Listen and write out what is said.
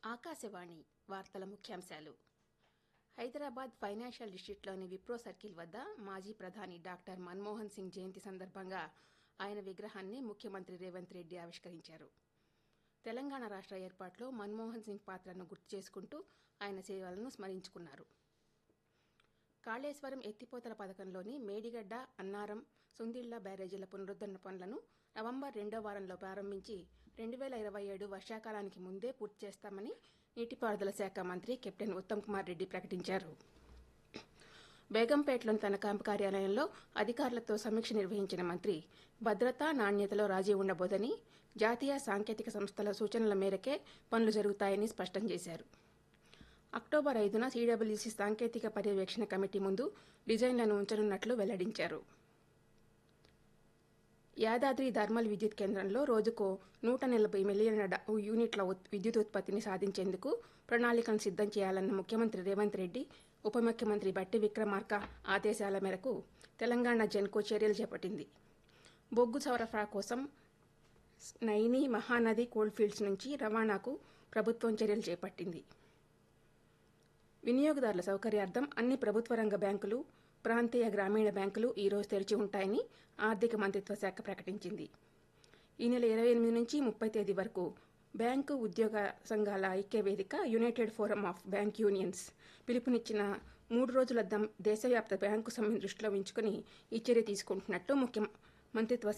ఆకాశవాణి వార్తల ముఖ్యాంశాలు హైదరాబాద్ ఫైనాన్షియల్ డిస్టిక్లోని విప్రో సర్కిల్ వద్ద మాజీ ప్రధాని డాక్టర్ మన్మోహన్ సింగ్ జయంతి సందర్భంగా ఆయన విగ్రహాన్ని ముఖ్యమంత్రి రేవంత్ రెడ్డి ఆవిష్కరించారు తెలంగాణ రాష్ట్ర ఏర్పాటులో మన్మోహన్ సింగ్ పాత్రను గుర్తు చేసుకుంటూ ఆయన సేవలను స్మరించుకున్నారు కాళేశ్వరం ఎత్తిపోతల పథకంలోని మేడిగడ్డ అన్నారం సుందిళ్ల బ్యారేజీల పునరుద్దరణ పనులను నవంబర్ రెండో వారంలో ప్రారంభించి రెండు వేల ఇరవై ఏడు వర్షాకాలానికి ముందే పూర్తి చేస్తామని నీటిపారుదల శాఖ మంత్రి కెప్టెన్ ఉత్తమ్ కుమార్ రెడ్డి ప్రకటించారు బేగంపేటలోని తన క్యాంపు కార్యాలయంలో అధికారులతో సమీక్ష నిర్వహించిన మంత్రి భద్రత నాణ్యతలో రాజీ ఉండబోదని జాతీయ సాంకేతిక సంస్థల సూచనల మేరకే పనులు జరుగుతాయని స్పష్టం చేశారు అక్టోబర్ ఐదున సీడబ్ల్యూసీ సాంకేతిక పర్యవేక్షణ కమిటీ ముందు డిజైన్లను ఉంచనున్నట్లు వెల్లడించారు యాదాద్రి థర్మల్ విద్యుత్ కేంద్రంలో రోజుకు నూట నలభై మిలియన్ల డ- యూనిట్ల ఉత్- విద్యుత్ ఉత్పత్తిని సాధించేందుకు ప్రణాళికను సిద్ధం చేయాలన్న ముఖ్యమంత్రి రేవంత్ రెడ్డి ఉప ముఖ్యమంత్రి బట్టి విక్రమార్క ఆదేశాల మేరకు తెలంగాణ జెన్కో చర్యలు చేపట్టింది బొగ్గు సరఫరా కోసం నైని మహానది కోల్డ్ ఫీల్డ్స్ నుంచి రవాణాకు ప్రభుత్వం చర్యలు చేపట్టింది వినియోగదారుల సౌకర్యార్థం అన్ని ప్రభుత్వ రంగ బ్యాంకులు ప్రాంతీయ గ్రామీణ బ్యాంకులు ఈ రోజు తెరిచి ఉంటాయని ఆర్థిక మంత్రిత్వ శాఖ ప్రకటించింది ఈ నెల ఇరవై ఎనిమిది నుంచి ముప్పై తేదీ వరకు బ్యాంకు ఉద్యోగ సంఘాల ఐక్య వేదిక united forum of bank unions పిలుపునిచ్చిన మూడు రోజుల దం దేశవ్యాప్త బ్యాంకు సమ్మెను దృష్టిలో ఉంచుకుని ఈ చర్య తీసుకుంటున్నట్లు ముఖ్య మంత్రిత్వ